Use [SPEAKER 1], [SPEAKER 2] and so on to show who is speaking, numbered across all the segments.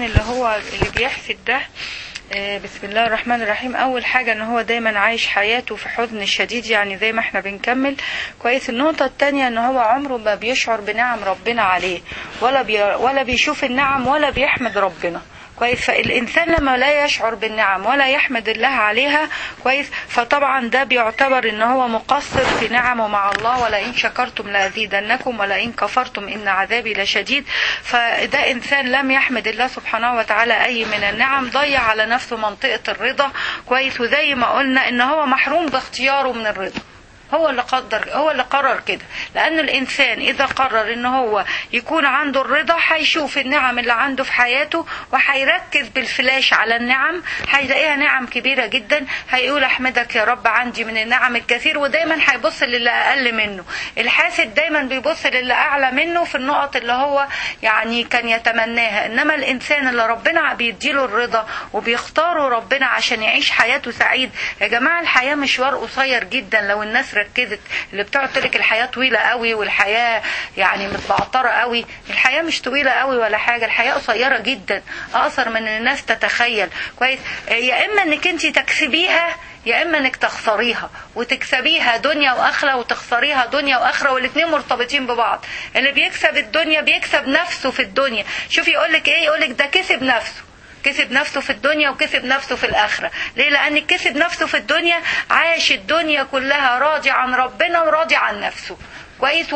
[SPEAKER 1] الانسان اللي هو اللي بيحسد ده آه، بسم الله الرحمن الرحيم اول حاجه ان هو دايما عايش حياته في حزن شديد يعني زي ما احنا بنكمل كويس النقطه الثانيه ان هو عمره ما بيشعر بنعم ربنا عليه ولا بي ولا بيشوف النعم ولا بيحمد ربنا كويس فالانسان لما لا يشعر بالنعم ولا يحمد الله عليها كويس فطبعا ده بيعتبر ان هو مقصر في نعمه مع الله ولئن شكرتم لازيدنكم ولئن كفرتم ان عذابي لشديد فده انسان لم يحمد الله سبحانه وتعالى اي من النعم ضيع على نفسه منطقه الرضا كويس وزي ما قلنا ان هو محروم باختياره من الرضا هو اللي قدر هو اللي قرر كده لان الانسان اذا قرر ان هو يكون عنده الرضا هيشوف النعم اللي عنده في حياته وهيركز بالفلاش على النعم هيلاقيها نعم كبيره جدا هيقول احمدك يا رب عندي من النعم الكثير ودايما هيبص للي اقل منه الحاسد دايما بيبص للي اعلى منه في النقط اللي هو يعني كان يتمناها انما الانسان اللي ربنا بيديله الرضا وبيختاره ربنا عشان يعيش حياته سعيد يا جماعه الحياه مشوار قصير جدا لو الناس ركزت اللي بتقعد تقول لك الحياه طويله قوي والحياه يعني متبعتره قوي الحياه مش طويله قوي ولا حاجه الحياه قصيره جدا اقصر من الناس تتخيل كويس يا اما انك انت تكسبيها يا اما انك تخسريها وتكسبيها دنيا واخره وتخسريها دنيا واخره والاثنين مرتبطين ببعض اللي بيكسب الدنيا بيكسب نفسه في الدنيا شوفي يقول لك ايه يقول لك ده كسب نفسه كسب نفسه في الدنيا وكسب نفسه في الآخرة ليه لأن كسب نفسه في الدنيا عاش الدنيا كلها راضي عن ربنا وراضي عن نفسه كويس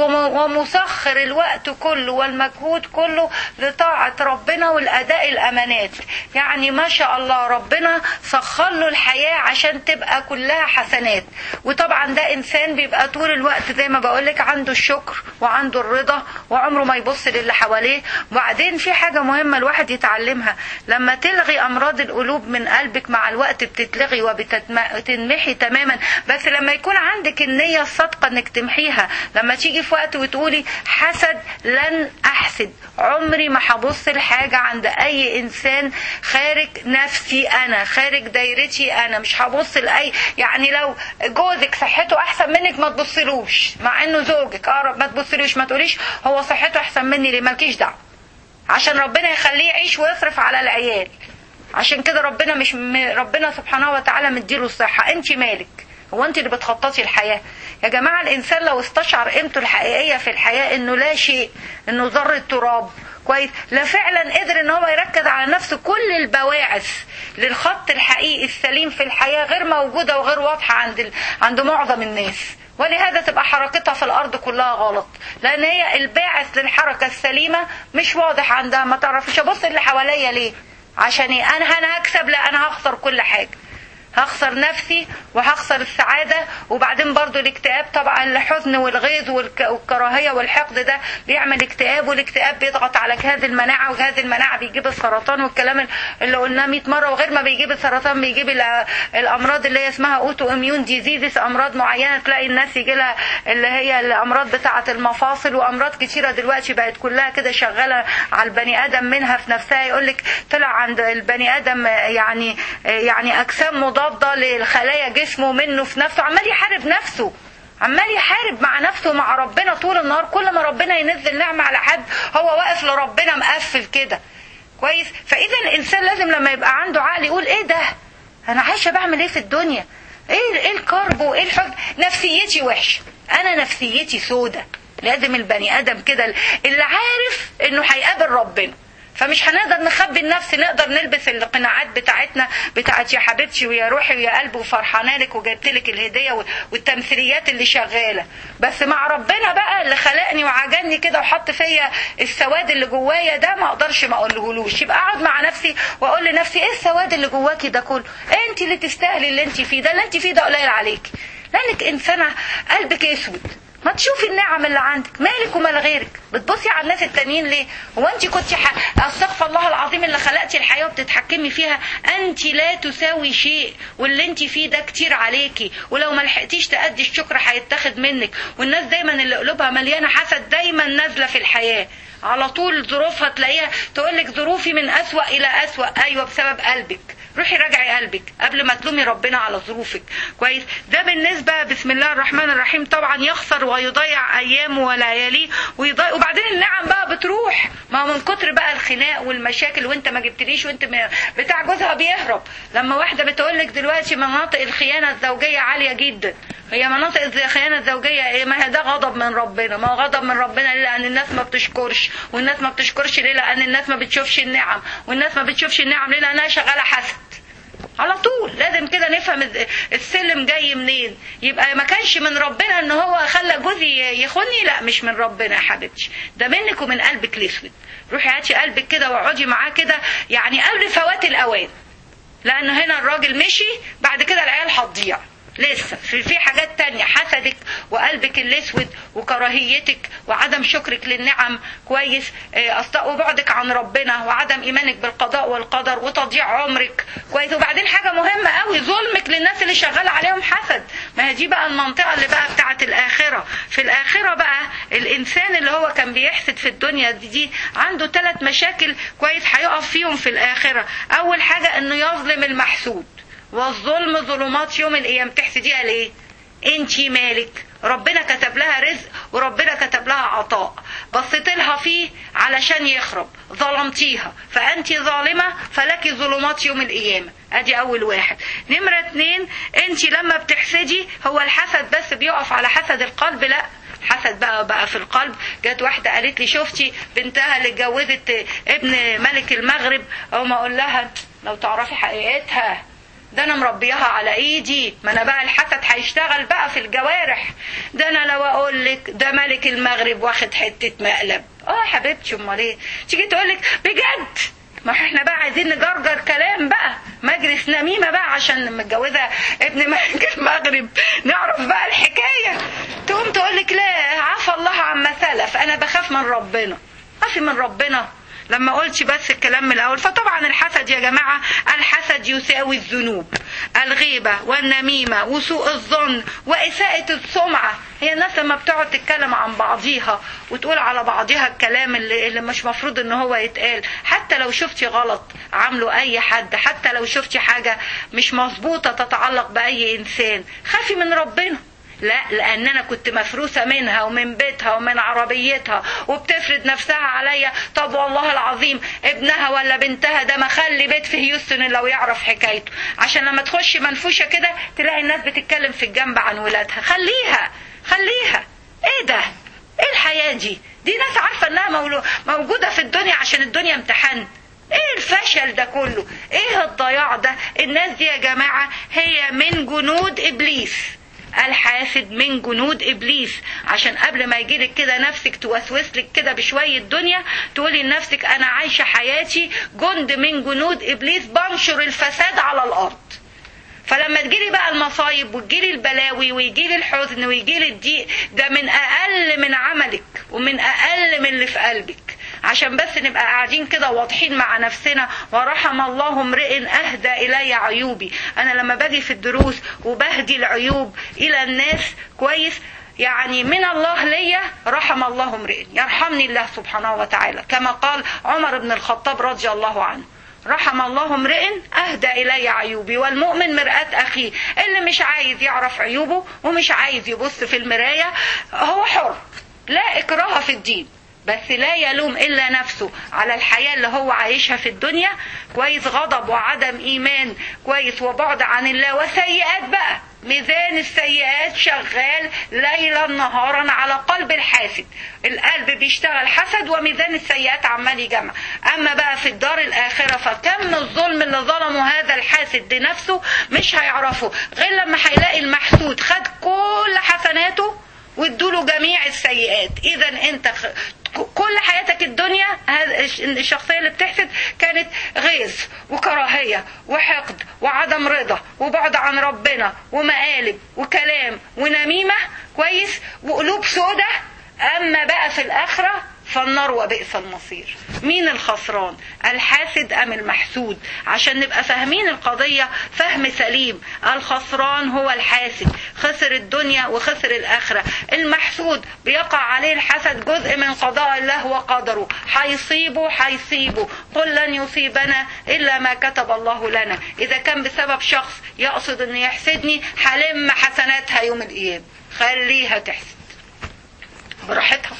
[SPEAKER 1] ومسخر الوقت كله والمجهود كله لطاعة ربنا والأداء الأمانات يعني ما شاء الله ربنا سخر له الحياة عشان تبقى كلها حسنات وطبعا ده إنسان بيبقى طول الوقت زي ما بقولك عنده الشكر وعنده الرضا وعمره ما يبص للي حواليه وبعدين في حاجة مهمة الواحد يتعلمها لما تلغي أمراض القلوب من قلبك مع الوقت بتتلغي وبتنمحي تماما بس لما يكون عندك النية الصادقة انك تمحيها لما تيجي في وقت وتقولي حسد لن احسد عمري ما هبص لحاجة عند اي انسان خارج نفسي انا خارج دايرتي انا مش هبص لاي يعني لو جوزك صحته احسن منك ما تبصلوش مع انه زوجك اقرب ما تبصلوش ما تقوليش هو صحته احسن مني ليه مالكيش دعوه عشان ربنا يخليه يعيش ويصرف على العيال عشان كده ربنا مش ربنا سبحانه وتعالى مديله الصحه انت مالك هو انت اللي بتخططي الحياه يا جماعه الانسان لو استشعر قيمته الحقيقيه في الحياه انه لا شيء انه ذره تراب كويس لا فعلا قدر ان هو يركز على نفسه كل البواعث للخط الحقيقي السليم في الحياه غير موجوده وغير واضحه عند ال... عند معظم الناس ولهذا تبقى حركتها في الارض كلها غلط لان هي الباعث للحركه السليمه مش واضح عندها ما تعرفش ابص اللي حواليا ليه عشان ايه انا انا هكسب لا انا هخسر كل حاجه هخسر نفسي وهخسر السعادة وبعدين برضو الاكتئاب طبعا الحزن والغيظ والكراهية والحقد ده بيعمل اكتئاب والاكتئاب بيضغط على جهاز المناعة وجهاز المناعة بيجيب السرطان والكلام اللي قلناه 100 مرة وغير ما بيجيب السرطان بيجيب الأمراض اللي هي اسمها اوتو اميون ديزيزز أمراض معينة تلاقي الناس يجي لها اللي هي الأمراض بتاعة المفاصل وأمراض كتيرة دلوقتي بقت كلها كده شغالة على البني آدم منها في نفسها يقول لك طلع عند البني آدم يعني يعني أجسام مضادة مضادة للخلايا جسمه منه في نفسه عمال يحارب نفسه عمال يحارب مع نفسه مع ربنا طول النهار كل ما ربنا ينزل نعمة على حد هو واقف لربنا مقفل كده كويس فإذا الإنسان لازم لما يبقى عنده عقل يقول إيه ده أنا عايشة بعمل إيه في الدنيا إيه إيه الكرب وإيه الحب نفسيتي وحشة أنا نفسيتي سودة لازم البني آدم كده اللي عارف إنه هيقابل ربنا فمش هنقدر نخبي النفس نقدر نلبس القناعات بتاعتنا بتاعت يا حبيبتي ويا روحي ويا قلبي وفرحانه لك وجبت لك الهديه والتمثيليات اللي شغاله بس مع ربنا بقى اللي خلقني وعجلني كده وحط فيا السواد اللي جوايا ده ما اقدرش ما اقولهولوش يبقى اقعد مع نفسي واقول لنفسي ايه السواد اللي جواكي ده كله انت اللي تستاهلي اللي انت فيه ده اللي انت فيه ده قليل عليكي لانك انسانه قلبك اسود ما تشوفي النعم اللي عندك مالك ومال غيرك بتبصي على الناس التانيين ليه هو انت كنت ح... استغفر الله العظيم اللي خلقتي الحياه وبتتحكمي فيها انت لا تساوي شيء واللي انت فيه ده كتير عليكي ولو ما لحقتيش تأدي الشكر هيتاخد منك والناس دايما اللي قلوبها مليانه حسد دايما نازله في الحياه على طول ظروفها تلاقيها تقول لك ظروفي من أسوأ إلى أسوأ أيوة بسبب قلبك روحي راجعي قلبك قبل ما تلومي ربنا على ظروفك كويس ده بالنسبة بسم الله الرحمن الرحيم طبعا يخسر ويضيع أيامه ولياليه ويضيع وبعدين النعم بقى بتروح ما هو من كتر بقى الخناق والمشاكل اعمل وانت ما جبتليش وانت ما بتاع جوزها بيهرب لما واحده بتقول لك دلوقتي مناطق الخيانه الزوجيه عاليه جدا هي مناطق الخيانه الزوجيه ايه ما هي ده غضب من ربنا ما هو غضب من ربنا ليه لان الناس ما بتشكرش والناس ما بتشكرش ليه لان الناس ما بتشوفش النعم والناس ما بتشوفش النعم ليه لانها شغاله حسد على طول لازم كده نفهم السلم جاي منين يبقى ما كانش من ربنا ان هو خلى جوزي يخوني لا مش من ربنا يا حبيبتي ده منك ومن قلبك الاسود روحي هاتي قلبك كده واقعدي معاه كده يعني قبل فوات الاوان لان هنا الراجل مشي بعد كده العيال هتضيع لسه في, في حاجات تانية حسدك وقلبك الاسود وكراهيتك وعدم شكرك للنعم كويس وبعدك عن ربنا وعدم ايمانك بالقضاء والقدر وتضييع عمرك كويس وبعدين حاجه مهمه قوي ظلمك للناس اللي شغاله عليهم حسد ما هي دي بقى المنطقه اللي بقى بتاعه الاخره في الاخره بقى الانسان اللي هو كان بيحسد في الدنيا دي, دي عنده ثلاث مشاكل كويس هيقف فيهم في الاخره اول حاجه انه يظلم المحسود والظلم ظلمات يوم القيامة تحسديها ليه انتي مالك ربنا كتب لها رزق وربنا كتب لها عطاء بصيت لها فيه علشان يخرب ظلمتيها فانت ظالمة فلك ظلمات يوم القيامة ادي اول واحد نمرة اتنين انت لما بتحسدي هو الحسد بس بيقف على حسد القلب لا حسد بقى بقى في القلب جت واحده قالت لي شفتي بنتها اللي اتجوزت ابن ملك المغرب او ما اقول لها لو تعرفي حقيقتها ده انا مربيها على ايدي ما انا بقى الحسد هيشتغل بقى في الجوارح ده انا لو اقول لك ده ملك المغرب واخد حته مقلب اه حبيبتي امال ايه تيجي تقول لك بجد ما احنا بقى عايزين نجرجر كلام بقى مجلس نميمة بقى عشان متجوزة ابن ملك المغرب نعرف بقى الحكاية تقوم تقول لك لا عفى الله عما سلف انا بخاف من ربنا خافي من ربنا لما قلتش بس الكلام من الاول فطبعا الحسد يا جماعه الحسد يساوي الذنوب الغيبه والنميمه وسوء الظن واساءه السمعه هي الناس لما بتقعد تتكلم عن بعضيها وتقول على بعضها الكلام اللي, اللي مش مفروض ان هو يتقال حتى لو شفتي غلط عامله اي حد حتى لو شفتي حاجه مش مظبوطه تتعلق باي انسان خافي من ربنا لا لان انا كنت مفروسه منها ومن بيتها ومن عربيتها وبتفرض نفسها عليا طب والله العظيم ابنها ولا بنتها ده مخلي بيت في هيوستن لو يعرف حكايته عشان لما تخش منفوشه كده تلاقي الناس بتتكلم في الجنب عن ولادها خليها خليها ايه ده ايه الحياه دي دي ناس عارفه انها موجوده في الدنيا عشان الدنيا امتحان ايه الفشل ده كله ايه الضياع ده الناس دي يا جماعه هي من جنود ابليس الحاسد من جنود ابليس عشان قبل ما يجيلك كده نفسك توسوس لك كده بشويه دنيا تقولي لنفسك انا عايشه حياتي جند من جنود ابليس بنشر الفساد على الارض فلما تجيلي بقى المصايب وتجيلي البلاوي ويجيلي الحزن ويجيلي الضيق ده من اقل من عملك ومن اقل من اللي في قلبك عشان بس نبقى قاعدين كده واضحين مع نفسنا ورحم الله امرئ اهدى الي عيوبي انا لما باجي في الدروس وبهدي العيوب الى الناس كويس يعني من الله ليا رحم الله امرئ يرحمني الله سبحانه وتعالى كما قال عمر بن الخطاب رضي الله عنه رحم الله امرئ اهدى الي عيوبي والمؤمن مرآة اخيه اللي مش عايز يعرف عيوبه ومش عايز يبص في المراية هو حر لا اكراه في الدين بس لا يلوم الا نفسه على الحياه اللي هو عايشها في الدنيا كويس غضب وعدم ايمان كويس وبعد عن الله وسيئات بقى ميزان السيئات شغال ليلا نهارا على قلب الحاسد القلب بيشتغل حسد وميزان السيئات عمال يجمع اما بقى في الدار الاخره فكم الظلم اللي ظلمه هذا الحاسد لنفسه مش هيعرفه غير لما هيلاقي المحسود خد كل حسناته وادوله جميع السيئات اذا انت كل حياتك الدنيا الشخصية اللي بتحسد كانت غيظ وكراهية وحقد وعدم رضا وبعد عن ربنا ومقالب وكلام ونميمة كويس وقلوب سودة أما بقى في الآخرة فالنار وبئس المصير مين الخسران الحاسد ام المحسود عشان نبقى فاهمين القضية فهم سليم الخسران هو الحاسد خسر الدنيا وخسر الاخرة المحسود بيقع عليه الحسد جزء من قضاء الله وقدره هيصيبه هيصيبه قل لن يصيبنا الا ما كتب الله لنا اذا كان بسبب شخص يقصد انه يحسدني هلم حسناتها يوم القيامة خليها تحسد براحتها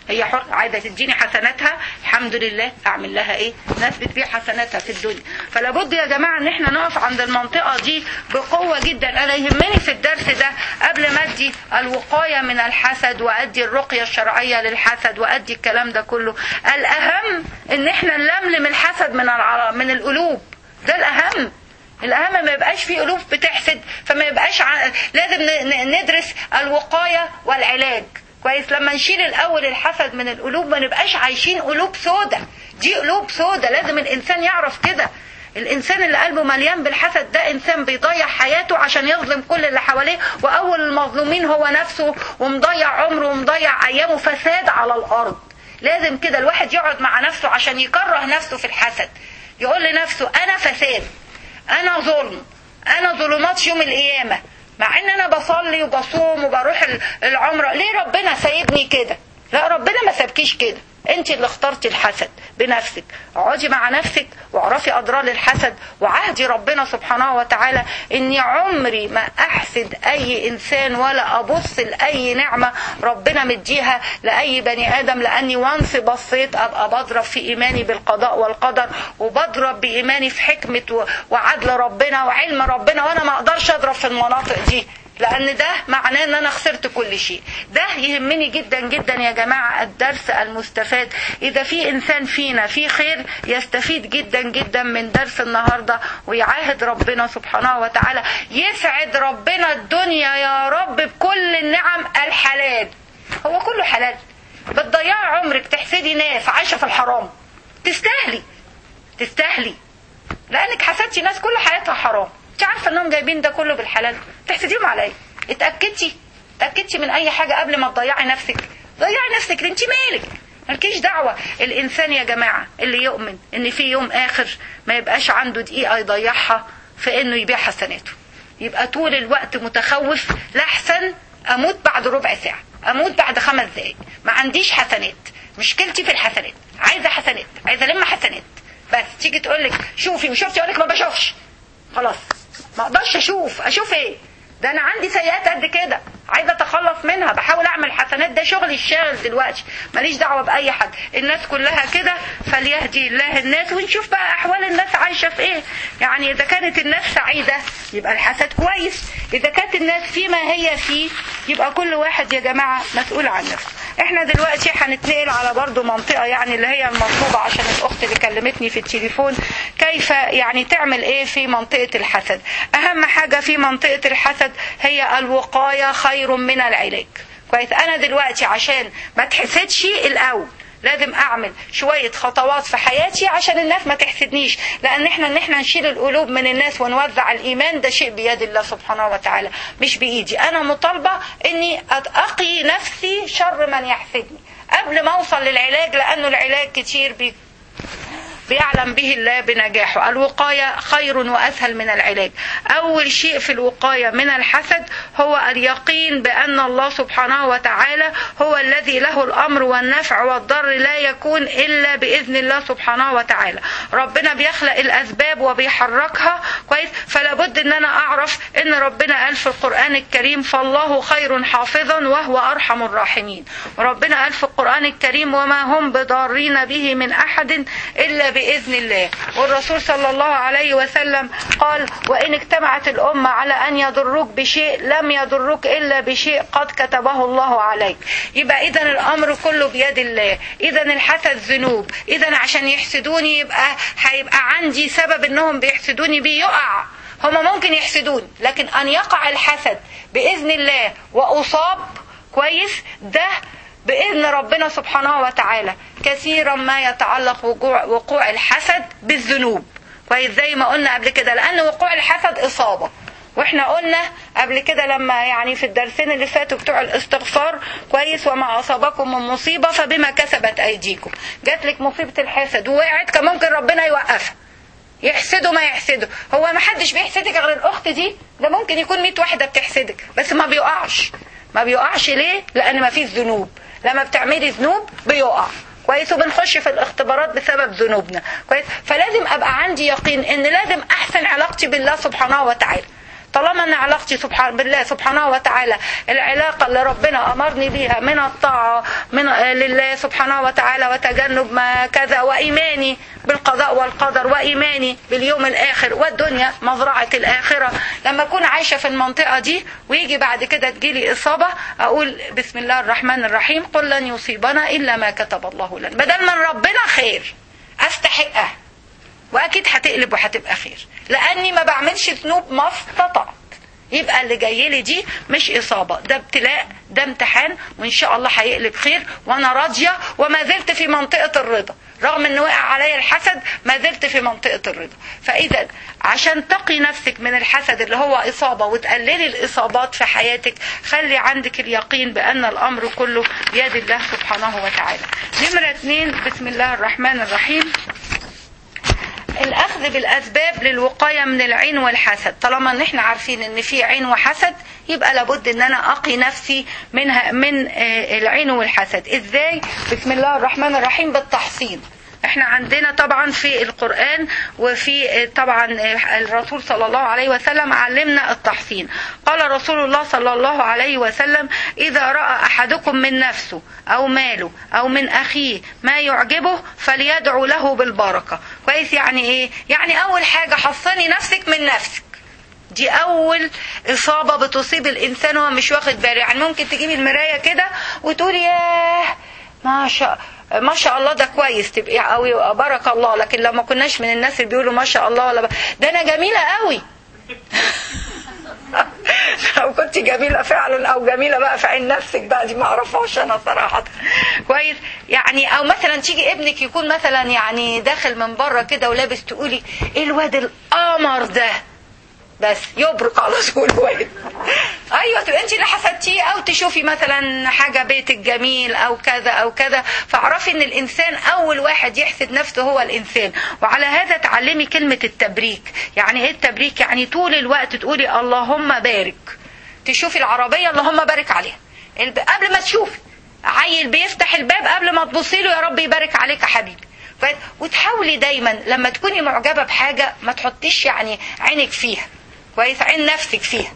[SPEAKER 1] هي حر عايزه تديني حسناتها الحمد لله اعمل لها ايه نثبت بيه حسناتها في الدنيا فلا بد يا جماعه ان احنا نقف عند المنطقه دي بقوه جدا انا يهمني في الدرس ده قبل ما ادي الوقايه من الحسد وادي الرقيه الشرعيه للحسد وادي الكلام ده كله الاهم ان احنا نلملم الحسد من العر... من القلوب ده الاهم الاهم ما يبقاش في قلوب بتحسد فما يبقاش ع... لازم ن... ندرس الوقايه والعلاج كويس لما نشيل الاول الحسد من القلوب ما نبقاش عايشين قلوب سودة دي قلوب سودة لازم الانسان يعرف كده الانسان اللي قلبه مليان بالحسد ده انسان بيضيع حياته عشان يظلم كل اللي حواليه واول المظلومين هو نفسه ومضيع عمره ومضيع ايامه فساد على الارض لازم كده الواحد يقعد مع نفسه عشان يكره نفسه في الحسد يقول لنفسه انا فساد انا ظلم انا ظلمات يوم القيامه مع ان انا بصلي وبصوم وبروح العمره ليه ربنا سايبني كده لا ربنا ما سابكيش كده انت اللي اخترتي الحسد بنفسك اقعدي مع نفسك واعرفي اضرار الحسد وعهدي ربنا سبحانه وتعالى اني عمري ما احسد اي انسان ولا ابص لاي نعمه ربنا مديها لاي بني ادم لاني وانس بصيت ابقى بضرب في ايماني بالقضاء والقدر وبضرب بايماني في حكمه وعدل ربنا وعلم ربنا وانا ما اقدرش اضرب في المناطق دي لان ده معناه ان انا خسرت كل شيء ده يهمني جدا جدا يا جماعه الدرس المستفاد اذا في انسان فينا في خير يستفيد جدا جدا من درس النهارده ويعاهد ربنا سبحانه وتعالى يسعد ربنا الدنيا يا رب بكل النعم الحلال هو كله حلال بتضيعي عمرك تحسدي ناس عايشه في الحرام تستاهلي تستاهلي لانك حسدتي ناس كل حياتها حرام انت عارفه انهم جايبين ده كله بالحلال تحسديهم على ايه اتاكدتي اتاكدتي من اي حاجه قبل ما تضيعي نفسك ضيعي نفسك انت مالك مالكيش دعوة الإنسان يا جماعة اللي يؤمن إن في يوم آخر ما يبقاش عنده دقيقة يضيعها في إنه يبيع حسناته يبقى طول الوقت متخوف لحسن أموت بعد ربع ساعة أموت بعد خمس دقايق ما عنديش حسنات مشكلتي في الحسنات عايزة حسنات عايزة ألم حسنات بس تيجي تقول لك شوفي وشفتي أقول لك ما بشوفش خلاص ما اقدرش اشوف اشوف ايه ده انا عندي سيئات قد كده عايزه اتخلص منها بحاول اعمل حسنات ده شغلي الشاغل دلوقتي ماليش دعوه باي حد الناس كلها كده فليهدي الله الناس ونشوف بقى احوال الناس عايشه في ايه يعني اذا كانت الناس سعيده يبقى الحسد كويس اذا كانت الناس فيما هي فيه يبقى كل واحد يا جماعه مسؤول عن نفسه احنا دلوقتي هنتنقل على برضو منطقه يعني اللي هي المطلوبه عشان الاخت اللي كلمتني في التليفون كيف يعني تعمل ايه في منطقه الحسد اهم حاجه في منطقه الحسد هي الوقايه خير من العلاج كويس انا دلوقتي عشان ما تحسدش الاول لازم اعمل شويه خطوات في حياتي عشان الناس ما تحسدنيش لان احنا ان احنا نشيل القلوب من الناس ونوزع الايمان ده شيء بيد الله سبحانه وتعالى مش بايدي انا مطالبه اني اتقي نفسي شر من يحسدني قبل ما اوصل للعلاج لانه العلاج كتير بي بيعلم به الله بنجاحه الوقاية خير وأسهل من العلاج أول شيء في الوقاية من الحسد هو اليقين بأن الله سبحانه وتعالى هو الذي له الأمر والنفع والضر لا يكون إلا بإذن الله سبحانه وتعالى ربنا بيخلق الأسباب وبيحركها كويس فلا بد أن أنا أعرف أن ربنا قال في القرآن الكريم فالله خير حافظا وهو أرحم الراحمين وربنا قال في القرآن الكريم وما هم بضارين به من أحد إلا بإذن الله والرسول صلى الله عليه وسلم قال وإن اجتمعت الأمة على أن يضروك بشيء لم يضروك إلا بشيء قد كتبه الله عليك يبقى إذا الأمر كله بيد الله إذا الحسد ذنوب إذا عشان يحسدوني يبقى هيبقى عندي سبب إنهم بيحسدوني بيقع هما ممكن يحسدوني لكن أن يقع الحسد بإذن الله وأصاب كويس ده بإذن ربنا سبحانه وتعالى كثيرا ما يتعلق وقوع, وقوع الحسد بالذنوب كويس زي ما قلنا قبل كده لأن وقوع الحسد إصابة واحنا قلنا قبل كده لما يعني في الدرسين اللي فاتوا بتوع الاستغفار كويس وما اصابكم من مصيبه فبما كسبت ايديكم جات لك مصيبه الحسد ووقعت كان ممكن ربنا يوقفها يحسدوا ما يحسدوا هو ما حدش بيحسدك غير الاخت دي ده ممكن يكون 100 واحده بتحسدك بس ما بيقعش ما بيقعش ليه لان ما فيش ذنوب لما بتعملي ذنوب بيقع كويس وبنخش في الاختبارات بسبب ذنوبنا كويس فلازم ابقى عندي يقين ان لازم احسن علاقتي بالله سبحانه وتعالى طالما ان علاقتي سبحان بالله سبحانه وتعالى العلاقه اللي ربنا امرني بيها من الطاعه من آه، لله سبحانه وتعالى وتجنب ما كذا وايماني بالقضاء والقدر وايماني باليوم الاخر والدنيا مزرعه الاخره لما اكون عايشه في المنطقه دي ويجي بعد كده تجيلي اصابه اقول بسم الله الرحمن الرحيم قل لن يصيبنا الا ما كتب الله لنا بدل من ربنا خير استحقها واكيد هتقلب وهتبقى خير لاني ما بعملش ذنوب ما استطعت يبقى اللي جاي لي دي مش اصابه ده ابتلاء ده امتحان وان شاء الله هيقلب خير وانا راضيه وما زلت في منطقه الرضا رغم ان وقع عليا الحسد ما زلت في منطقه الرضا فاذا عشان تقي نفسك من الحسد اللي هو اصابه وتقللي الاصابات في حياتك خلي عندك اليقين بان الامر كله بيد الله سبحانه وتعالى نمره اتنين بسم الله الرحمن الرحيم الاخذ بالاسباب للوقايه من العين والحسد طالما ان احنا عارفين ان في عين وحسد يبقى لابد ان انا اقي نفسي منها من آه، العين والحسد ازاي بسم الله الرحمن الرحيم بالتحصين احنا عندنا طبعا في القرآن وفي آه، طبعا آه، الرسول صلى الله عليه وسلم علمنا التحصين قال رسول الله صلى الله عليه وسلم إذا رأى أحدكم من نفسه أو ماله أو من أخيه ما يعجبه فليدعو له بالبركة كويس يعني إيه يعني أول حاجة حصني نفسك من نفسك دي اول اصابه بتصيب الانسان وهو مش واخد باله يعني ممكن تجيبي المرايه كده وتقولي ياه ما شاء ما شاء الله ده كويس تبقي قوي بارك الله لكن لو ما كناش من الناس اللي بيقولوا ما شاء الله ولا ب... ده انا جميله قوي لو كنت جميلة فعلا أو جميلة بقى في عين نفسك بقى دي ما أعرفهاش أنا صراحة كويس يعني أو مثلا تيجي ابنك يكون مثلا يعني داخل من بره كده ولابس تقولي إيه الواد القمر ده بس يبرق على طول واد ايوه تبقى انت اللي حسدتيه او تشوفي مثلا حاجه بيتك جميل او كذا او كذا فاعرفي ان الانسان اول واحد يحسد نفسه هو الانسان وعلى هذا تعلمي كلمه التبريك يعني ايه التبريك يعني طول الوقت تقولي اللهم بارك تشوفي العربيه اللهم بارك عليها الب- قبل ما تشوفي عيل بيفتح الباب قبل ما تبصي له يا رب يبارك عليك يا حبيبي ف- وتحاولي دايما لما تكوني معجبه بحاجه ما تحطيش يعني عينك فيها كويس عين نفسك فيها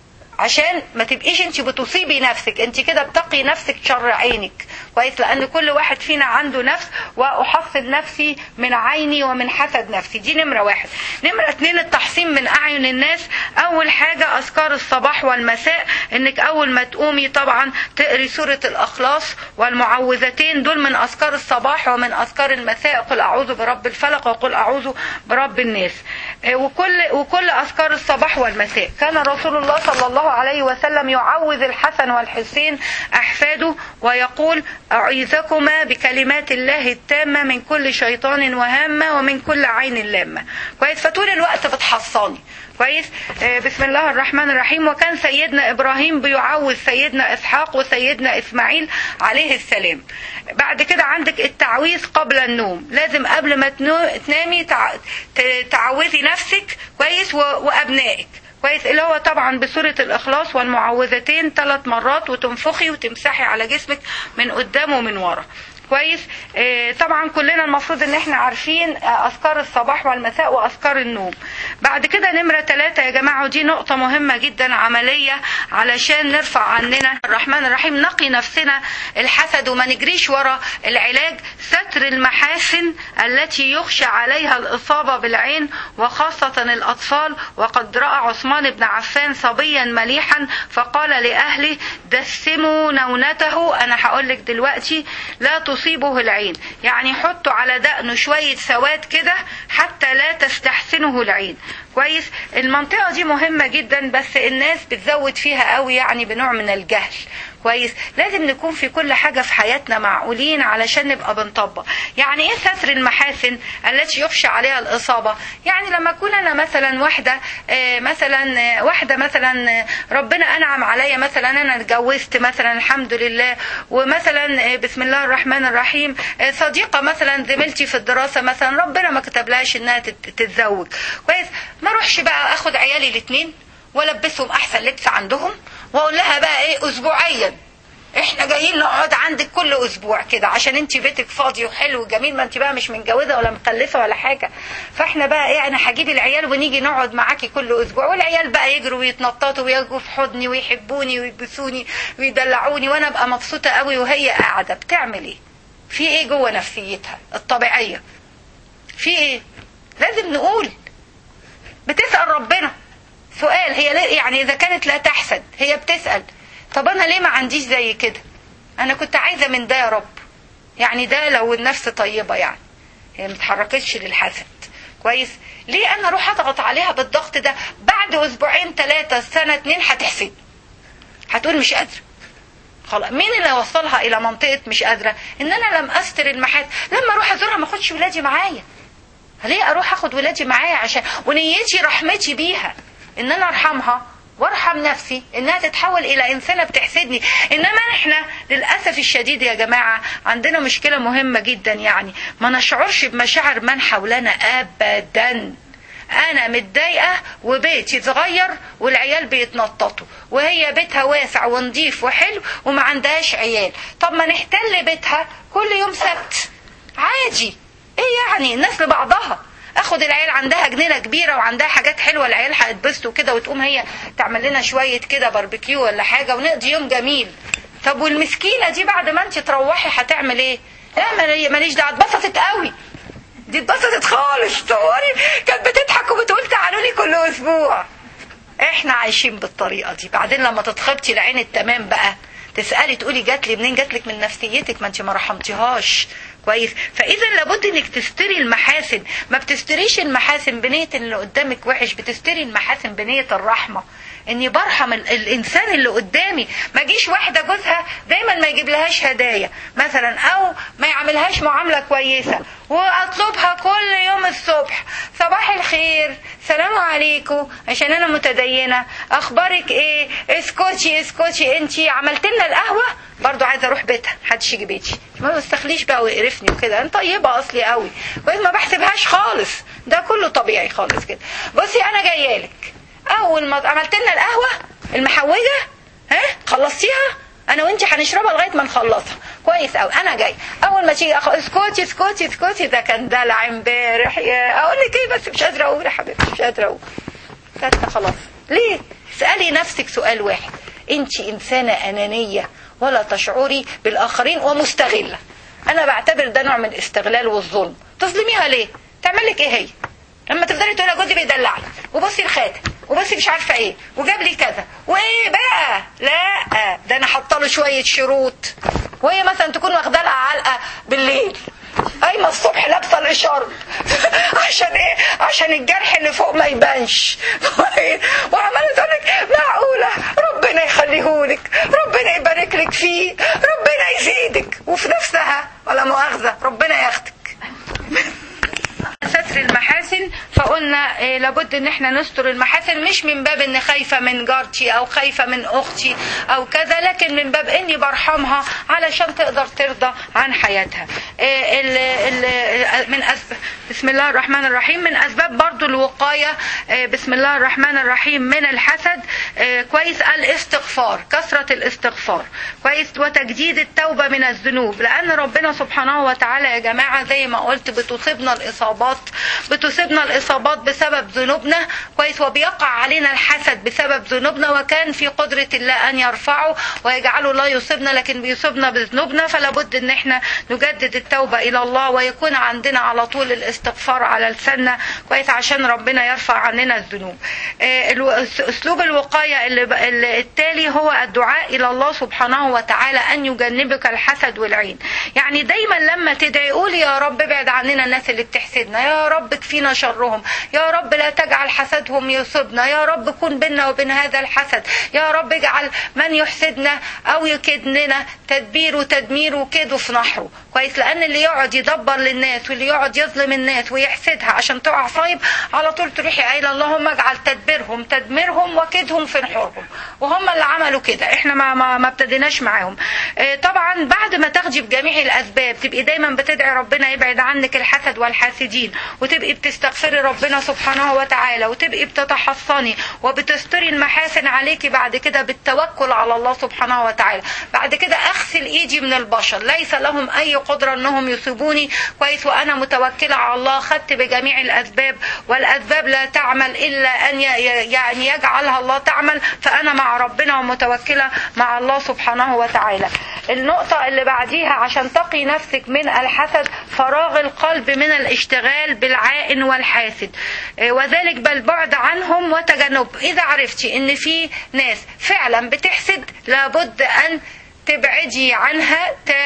[SPEAKER 1] عشان ما تبقيش انت بتصيبي نفسك انت كده بتقي نفسك شر عينك كويس لان كل واحد فينا عنده نفس واحصن نفسي من عيني ومن حسد نفسي دي نمره واحد نمره اتنين التحصين من اعين الناس اول حاجه اذكار الصباح والمساء انك اول ما تقومي طبعا تقري سوره الاخلاص والمعوذتين دول من اذكار الصباح ومن اذكار المساء قل اعوذ برب الفلق وقل اعوذ برب الناس آه، وكل وكل اذكار الصباح والمساء كان رسول الله صلى الله عليه وسلم يعوذ الحسن والحسين احفاده ويقول اعيذكما بكلمات الله التامه من كل شيطان وهامه ومن كل عين لامه كويس فطول الوقت بتحصني كويس آه، بسم الله الرحمن الرحيم وكان سيدنا ابراهيم بيعوذ سيدنا اسحاق وسيدنا اسماعيل عليه السلام بعد كده عندك التعويذ قبل النوم لازم قبل ما تنو- تنامي تع- ت- تعوذي نفسك كويس و- وابنائك كويس اللي هو طبعا بسورة الإخلاص والمعوذتين ثلاث مرات وتنفخي وتمسحي على جسمك من قدام ومن ورا كويس آه، طبعا كلنا المفروض ان احنا عارفين آه، اذكار الصباح والمساء واذكار النوم بعد كده نمرة ثلاثة يا جماعة ودي نقطة مهمة جدا عملية علشان نرفع عننا الرحمن الرحيم نقي نفسنا الحسد وما نجريش ورا العلاج ستر المحاسن التي يخشى عليها الإصابة بالعين وخاصة الأطفال وقد رأى عثمان بن عفان صبيا مليحا فقال لأهله دسموا نونته أنا هقول لك دلوقتي لا تصيبه العين يعني حطوا على دقنه شوية سواد كده حتى لا تستحسنه العين كويس المنطقة دي مهمة جدا بس الناس بتزود فيها قوي يعني بنوع من الجهل كويس لازم نكون في كل حاجة في حياتنا معقولين علشان نبقى بنطبق يعني ايه ستر المحاسن التي يخشى عليها الإصابة يعني لما أكون أنا مثلا واحدة آه، مثلا آه، واحدة مثلا آه، ربنا أنعم عليا مثلا أنا اتجوزت مثلا الحمد لله ومثلا آه، بسم الله الرحمن الرحيم آه، صديقة مثلا زميلتي في الدراسة مثلا ربنا ما كتبلهاش إنها تت- تتزوج كويس ما اروحش بقى اخد عيالي الاثنين والبسهم احسن لبس عندهم واقول لها بقى ايه اسبوعيا احنا جايين نقعد عندك كل اسبوع كده عشان انت بيتك فاضي وحلو وجميل ما انت بقى مش متجوزه ولا مخلفه ولا حاجه فاحنا بقى ايه انا هجيب العيال ونيجي نقعد معاكي كل اسبوع والعيال بقى يجروا ويتنططوا ويجوا في حضني ويحبوني ويبسوني ويدلعوني وانا ابقى مبسوطه قوي وهي قاعده بتعمل ايه في ايه جوه نفسيتها الطبيعيه في ايه لازم نقول بتسال ربنا سؤال هي ليه يعني اذا كانت لا تحسد هي بتسال طب انا ليه ما عنديش زي كده انا كنت عايزه من ده يا رب يعني ده لو النفس طيبه يعني هي ما اتحركتش للحسد كويس ليه انا اروح اضغط عليها بالضغط ده بعد اسبوعين ثلاثه سنه اتنين هتحسد هتقول مش قادره خلاص مين اللي وصلها الى منطقه مش قادره ان انا لم استر المحاسن لما اروح ازورها ما اخدش ولادي معايا ليه اروح اخد ولادي معايا عشان ونيتي رحمتي بيها ان انا ارحمها وارحم نفسي انها تتحول الى انسانه بتحسدني انما احنا للاسف الشديد يا جماعه عندنا مشكله مهمه جدا يعني ما نشعرش بمشاعر من حولنا ابدا انا متضايقه وبيتي صغير والعيال بيتنططوا وهي بيتها واسع ونظيف وحلو وما عندهاش عيال طب ما نحتل بيتها كل يوم سبت عادي ايه يعني الناس لبعضها اخد العيال عندها جنينه كبيره وعندها حاجات حلوه العيال هيتبسطوا كده وتقوم هي تعمل لنا شويه كده باربيكيو ولا حاجه ونقضي يوم جميل طب والمسكينه دي بعد ما انت تروحي هتعمل ايه لا ماليش دعوه اتبسطت قوي دي اتبسطت خالص تصوري كانت بتضحك وبتقول تعالوا لي كل اسبوع احنا عايشين بالطريقه دي بعدين لما تتخبطي العين التمام بقى تسالي تقولي جات لي منين جات لك من نفسيتك ما انت ما رحمتيهاش كويس فاذا لابد انك تستري المحاسن ما بتستريش المحاسن بنيه اللي قدامك وحش بتستري المحاسن بنيه الرحمه اني برحم الانسان اللي قدامي ما جيش واحده جوزها دايما ما يجيب لهاش هدايا مثلا او ما يعملهاش معامله كويسه واطلبها كل يوم الصبح صباح الخير سلام عليكم عشان انا متدينه اخبارك ايه اسكتي اسكتي انتي عملت لنا القهوه برضو عايزه اروح بيتها محدش يجي بيتي ما بستخليش بقى ويقرفني وكده انا طيبه اصلي قوي كويس ما بحسبهاش خالص ده كله طبيعي خالص كده بصي انا جايه لك اول ما عملت لنا القهوه المحوجه ها خلصتيها انا وانت هنشربها لغايه ما نخلصها كويس قوي انا جاي اول ما تيجي أخ... اسكتي اسكتي اسكتي ده كان دلع امبارح يا اقول لك ايه بس مش قادره اقول يا حبيبتي مش قادره اقول كانت خلاص ليه اسالي نفسك سؤال واحد انت انسانه انانيه ولا تشعري بالاخرين ومستغله انا بعتبر ده نوع من الاستغلال والظلم تظلميها ليه تعمل لك ايه هي لما تفضلي تقولي جوزي بيدلعني وبصي الخاتم وبصي مش عارفه ايه وجاب لي كذا وايه بقى لا ده انا حاطه له شويه شروط وهي مثلا تكون واخده لها علقه بالليل قايمه الصبح لابسه الاشارب عشان ايه عشان الجرح اللي فوق ما يبانش وعماله تقول لك معقوله ربنا يخليهولك ربنا يبارك لك فيه ربنا يزيدك وفي نفسها ولا مؤاخذه ربنا ياخدك ستر المحاسن فقلنا إيه لابد ان احنا نستر المحاسن مش من باب ان خايفه من جارتي او خايفه من اختي او كذا لكن من باب اني برحمها علشان تقدر ترضى عن حياتها إيه ال ال من أسباب بسم الله الرحمن الرحيم من اسباب برضو الوقايه إيه بسم الله الرحمن الرحيم من الحسد كويس الاستغفار كثره الاستغفار كويس وتجديد التوبه من الذنوب لان ربنا سبحانه وتعالى يا جماعه زي ما قلت بتصيبنا الاصابات بتصيبنا الاصابات بسبب ذنوبنا كويس وبيقع علينا الحسد بسبب ذنوبنا وكان في قدره الله ان يرفعه ويجعله لا يصيبنا لكن بيصيبنا بذنوبنا فلا بد ان احنا نجدد التوبه الى الله ويكون عندنا على طول الاستغفار على لساننا كويس عشان ربنا يرفع عننا الذنوب اسلوب الوقايه اللي التالي هو الدعاء الى الله سبحانه وتعالى ان يجنبك الحسد والعين يعني دايما لما تدعي قولي يا رب ابعد عننا الناس اللي بتحسدنا يا رب كفينا شرهم يا رب لا تجعل حسدهم يصيبنا يا رب كن بيننا وبين هذا الحسد يا رب اجعل من يحسدنا او يكدنا تدبير وتدمير وكيده في نحره كويس لان اللي يقعد يدبر للناس واللي يقعد يظلم الناس ويحسدها عشان تقع صايب على طول تروحي قايله اللهم اجعل تدبيرهم تدميرهم وكيدهم في نحورهم وهم اللي عملوا كده احنا ما ما, ما ابتديناش معاهم اه طبعا بعد ما تاخدي بجميع الاسباب تبقي دايما بتدعي ربنا يبعد عنك الحسد والحاسدين وتبقي بتستغفري ربنا سبحانه وتعالى وتبقي بتتحصني وبتستري المحاسن عليكي بعد كده بالتوكل على الله سبحانه وتعالى بعد كده اغسل ايدي من البشر ليس لهم اي قدره انهم يصيبوني كويس وانا متوكله على الله خدت بجميع الاسباب والاسباب لا تعمل الا ان ي- ي- يعني يجعلها الله تعمل فانا مع ربنا ومتوكله مع الله سبحانه وتعالى النقطه اللي بعديها عشان تقي نفسك من الحسد فراغ القلب من الاشتغال بالعائن والحاسد آه، وذلك بالبعد عنهم وتجنب اذا عرفتي ان في ناس فعلا بتحسد لابد ان تبعدي عنها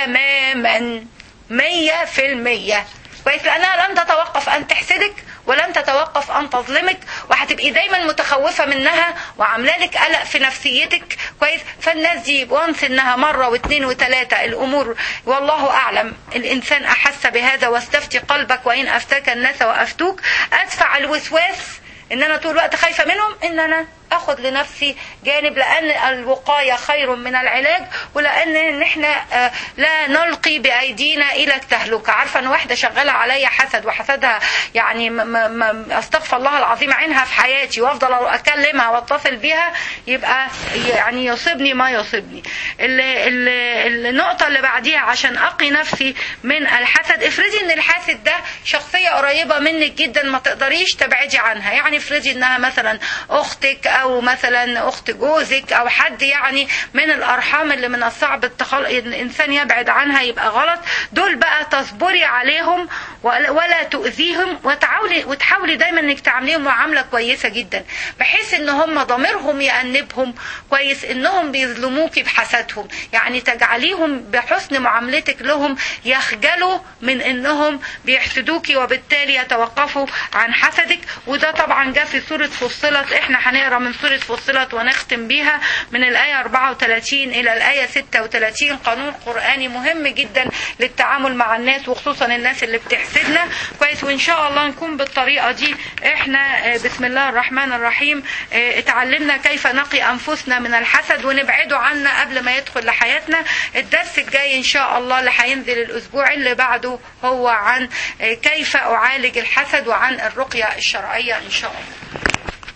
[SPEAKER 1] تماما مية في المية كويس لأنها لن تتوقف أن تحسدك ولن تتوقف أن تظلمك وهتبقي دايما متخوفة منها وعاملة لك قلق في نفسيتك كويس فالناس دي وانس انها مرة واثنين وثلاثة الأمور والله أعلم الإنسان أحس بهذا واستفتي قلبك وإن أفتاك الناس وأفتوك أدفع الوسواس ان انا طول الوقت خايفه منهم ان انا اخد لنفسي جانب لان الوقايه خير من العلاج ولان ان احنا آه، لا نلقي بايدينا الى التهلكه عارفه ان واحده شغاله عليا حسد وحسدها يعني م- م- م- استغفر الله العظيم عينها في حياتي وافضل اكلمها واتصل بيها يبقى يعني يصيبني ما يصيبني ال- ال- النقطه اللي بعديها عشان اقي نفسي من الحسد افرضي ان الحاسد ده شخصيه قريبه منك جدا ما تقدريش تبعدي عنها يعني افرضي انها مثلا اختك او مثلا اخت جوزك او حد يعني من الارحام اللي من الصعب التخل... الانسان يبعد عنها يبقى غلط دول بقى تصبري عليهم ولا ولا تؤذيهم وتحاولي وتحاولي دايما انك تعامليهم معامله كويسه جدا بحيث ان هم ضميرهم يأنبهم كويس انهم بيظلموكي بحسدهم يعني تجعليهم بحسن معاملتك لهم يخجلوا من انهم بيحسدوكي وبالتالي يتوقفوا عن حسدك وده طبعا جاء في سوره فصلت احنا هنقرا من سوره فصلت ونختم بيها من الايه 34 الى الايه 36 قانون قراني مهم جدا للتعامل مع الناس وخصوصا الناس اللي بتحسدنا كويس وان شاء الله نكون بالطريقه دي احنا آه، بسم الله الرحمن الرحيم آه، اتعلمنا كيف نقي انفسنا من الحسد ونبعده عنا قبل ما يدخل لحياتنا الدرس الجاي ان شاء الله اللي هينزل الاسبوع اللي بعده هو عن آه، كيف اعالج الحسد وعن الرقيه الشرعيه ان شاء الله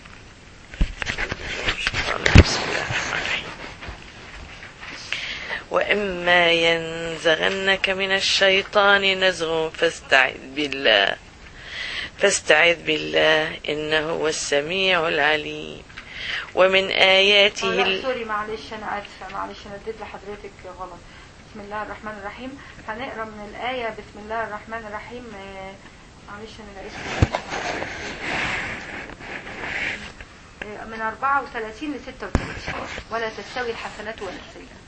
[SPEAKER 2] بسم الله الرحمن الرحيم وإما ينزغنك من الشيطان نزغ فاستعذ بالله فاستعذ بالله إنه هو السميع العليم ومن آياته
[SPEAKER 1] لا
[SPEAKER 2] ال...
[SPEAKER 1] سوري معلش انا اسفه معلش انا اديت لحضرتك غلط بسم الله الرحمن الرحيم هنقرا من الايه بسم الله الرحمن الرحيم آه، معلش انا لقيت آه، من 34 ل 36 ولا تستوي الحسنات ولا السيئات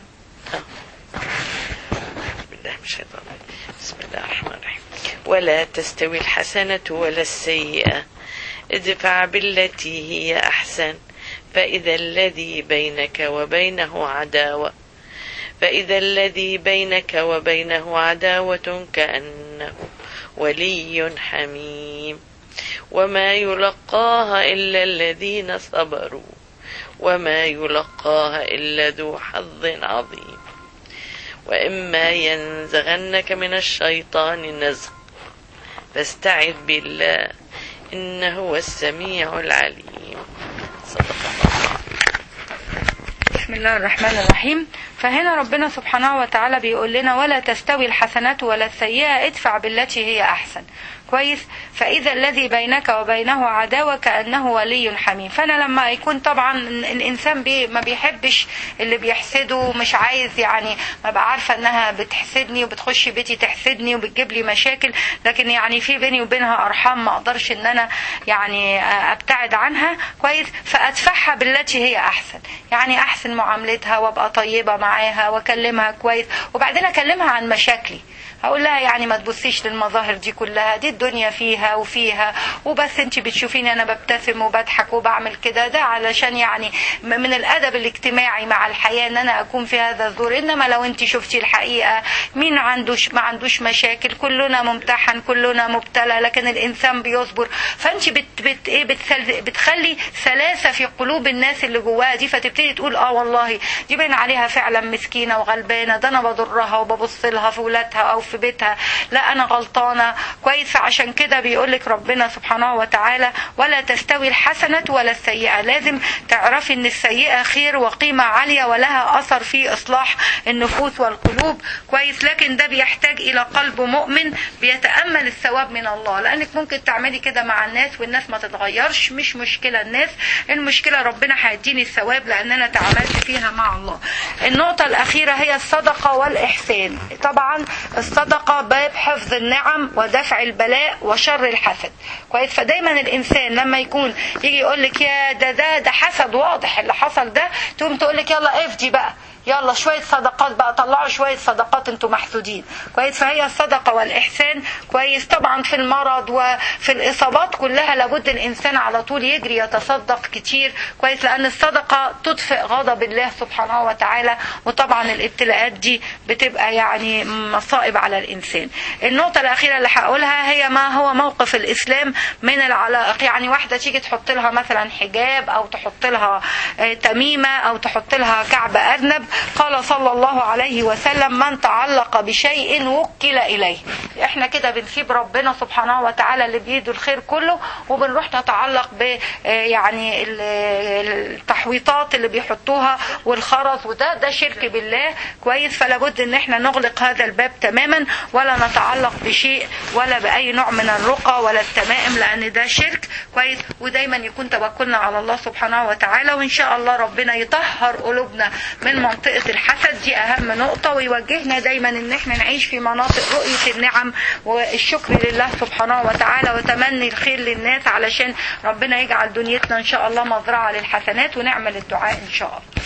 [SPEAKER 2] بالله من الشيطان الرجيم. بسم الله الرحمن الرحيم ولا تستوي الحسنة ولا السيئة ادفع بالتي هي أحسن فإذا الذي بينك وبينه عداوة فإذا الذي بينك وبينه عداوة كأنه ولي حميم وما يلقاها إلا الذين صبروا وما يلقاها إلا ذو حظ عظيم وإما ينزغنك من الشيطان نزغ فاستعذ بالله إنه هو السميع العليم صدق الله
[SPEAKER 1] بسم الله الرحمن الرحيم فهنا ربنا سبحانه وتعالى بيقول لنا ولا تستوي الحسنات ولا السيئة ادفع بالتي هي أحسن كويس فإذا الذي بينك وبينه عداوة كأنه ولي حميم فأنا لما يكون طبعا الإنسان بي ما بيحبش اللي بيحسده مش عايز يعني ما بقى عارفة إنها بتحسدني وبتخش بيتي تحسدني وبتجيب لي مشاكل لكن يعني في بيني وبينها أرحام ما أقدرش إن أنا يعني أبتعد عنها كويس فأدفعها بالتي هي أحسن يعني أحسن معاملتها وأبقى طيبة معاها وأكلمها كويس وبعدين أكلمها عن مشاكلي هقول لها يعني ما تبصيش للمظاهر دي كلها دي الدنيا فيها وفيها وبس انت بتشوفيني انا ببتسم وبضحك وبعمل كده ده علشان يعني من الادب الاجتماعي مع الحياه ان انا اكون في هذا الدور انما لو انت شفتي الحقيقه مين عندوش ما عندوش مشاكل كلنا ممتحن كلنا مبتلى لكن الانسان بيصبر فانت بت بت ايه بتسل بتخلي سلاسه في قلوب الناس اللي جواها دي فتبتدي تقول اه والله دي باين عليها فعلا مسكينه وغلبانه ده انا بضرها وببص لها في ولادها او في في بيتها لا انا غلطانه كويس فعشان كده بيقول لك ربنا سبحانه وتعالى ولا تستوي الحسنه ولا السيئه لازم تعرفي ان السيئه خير وقيمه عاليه ولها اثر في اصلاح النفوس والقلوب كويس لكن ده بيحتاج الى قلب مؤمن بيتامل الثواب من الله لانك ممكن تعملي كده مع الناس والناس ما تتغيرش مش مشكله الناس المشكله ربنا هيديني الثواب لان انا تعاملت فيها مع الله النقطه الاخيره هي الصدقه والاحسان طبعا الصدقه باب حفظ النعم ودفع البلاء وشر الحسد كويس فدايما الانسان لما يكون يجي يقول لك يا ده ده ده حسد واضح اللي حصل ده تقوم تقول لك يلا افدي بقى يلا شوية صدقات بقى طلعوا شوية صدقات انتوا محسودين كويس فهي الصدقة والإحسان كويس طبعا في المرض وفي الإصابات كلها لابد الإنسان على طول يجري يتصدق كتير كويس لأن الصدقة تطفئ غضب الله سبحانه وتعالى وطبعا الابتلاءات دي بتبقى يعني مصائب على الإنسان النقطة الأخيرة اللي هقولها هي ما هو موقف الإسلام من العلائق يعني واحدة تيجي تحط لها مثلا حجاب أو تحط لها تميمة أو تحط لها كعب أرنب قال صلى الله عليه وسلم من تعلق بشيء وكل إليه احنا كده بنسيب ربنا سبحانه وتعالى اللي بيده الخير كله وبنروح نتعلق ب يعني التحويطات اللي بيحطوها والخرز وده ده شرك بالله كويس فلا بد ان احنا نغلق هذا الباب تماما ولا نتعلق بشيء ولا باي نوع من الرقى ولا التمائم لان ده شرك كويس ودايما يكون توكلنا على الله سبحانه وتعالى وان شاء الله ربنا يطهر قلوبنا من منطقة الحسد دي أهم نقطة ويوجهنا دايما إن احنا نعيش في مناطق رؤية النعم والشكر لله سبحانه وتعالى وتمني الخير للناس علشان ربنا يجعل دنيتنا إن شاء الله مزرعة للحسنات ونعمل الدعاء إن شاء الله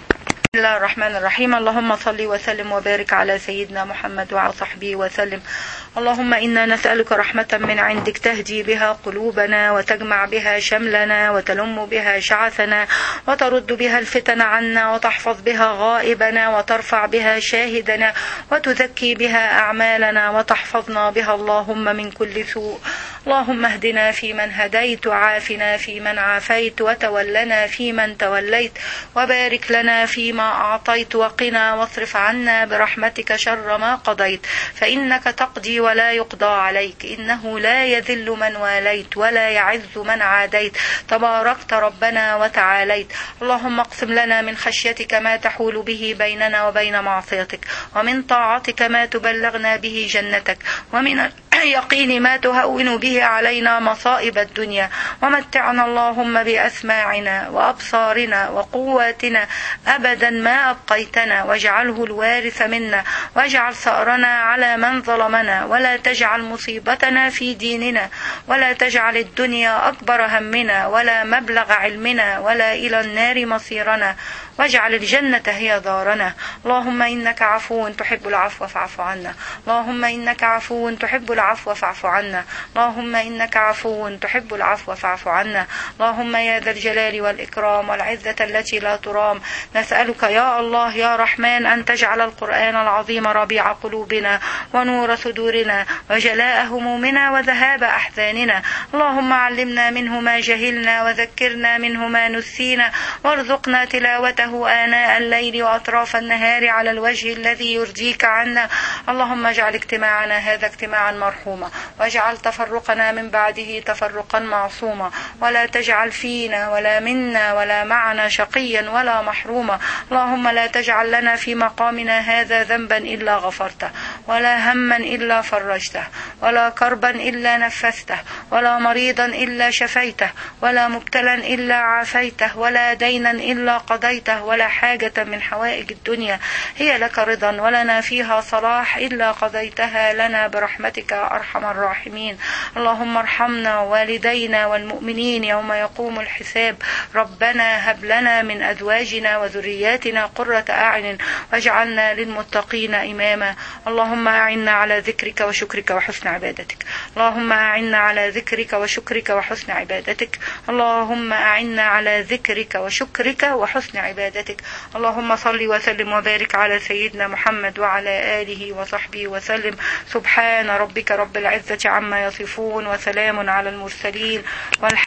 [SPEAKER 1] بسم الله الرحمن الرحيم اللهم صل وسلم وبارك على سيدنا محمد وعلى صحبه وسلم اللهم إنا نسألك رحمة من عندك تهدي بها قلوبنا وتجمع بها شملنا وتلم بها شعثنا وترد بها الفتن عنا وتحفظ بها غائبنا وترفع بها شاهدنا وتزكي بها أعمالنا وتحفظنا بها اللهم من كل سوء اللهم اهدنا فيمن هديت وعافنا فيمن عافيت وتولنا فيمن توليت وبارك لنا فيما أعطيت وقنا واصرف عنا برحمتك شر ما قضيت فإنك تقضي ولا يقضى عليك إنه لا يذل من واليت ولا يعز من عاديت تباركت ربنا وتعاليت اللهم اقسم لنا من خشيتك ما تحول به بيننا وبين معصيتك ومن طاعتك ما تبلغنا به جنتك ومن اليقين ما تهون به علينا مصائب الدنيا ومتعنا اللهم بأسماعنا وأبصارنا وقواتنا أبدا ما أبقيتنا واجعله الوارث منا واجعل ثأرنا على من ظلمنا ولا تجعل مصيبتنا في ديننا ولا تجعل الدنيا أكبر همنا ولا مبلغ علمنا ولا إلى النار مصيرنا واجعل الجنة هي دارنا اللهم إنك عفو تحب العفو فاعف عنا اللهم إنك عفو تحب العفو فاعف عنا اللهم إنك عفو تحب العفو فاعف عنا اللهم يا ذا الجلال والإكرام والعزة التي لا ترام نسألك يا الله يا رحمن أن تجعل القرآن العظيم ربيع قلوبنا ونور صدورنا وجلاء همومنا وذهاب أحزاننا اللهم علمنا منه ما جهلنا وذكرنا منه ما نسينا وارزقنا تلاوته آناء الليل وأطراف النهار على الوجه الذي يرضيك عنا اللهم اجعل اجتماعنا هذا اجتماعا مرحوما واجعل تفرقنا من بعده تفرقا معصوما ولا تجعل فينا ولا منا ولا معنا شقيا ولا محروما اللهم لا تجعل لنا في مقامنا هذا ذنبا إلا غفرته ولا هما إلا فرجته ولا كربا إلا نفسته ولا مريضا إلا شفيته ولا مبتلا إلا عافيته ولا دينا إلا قضيته ولا حاجة من حوائج الدنيا هي لك رضا ولنا فيها صلاح إلا قضيتها لنا برحمتك أرحم الراحمين اللهم ارحمنا والدينا والمؤمنين يوم يقوم الحساب ربنا هب لنا من أزواجنا وذرياتنا قرة أعين واجعلنا للمتقين إماما اللهم أعنا على ذكرك وشكرك وحسن عبادتك اللهم أعنا على ذكرك وشكرك وحسن عبادتك اللهم أعنا على ذكرك وشكرك وحسن عبادتك اللهم صل وسلم وبارك على سيدنا محمد وعلى آله وصحبه وسلم سبحان ربك رب العزة عما يصفون وسلام على المرسلين والحمد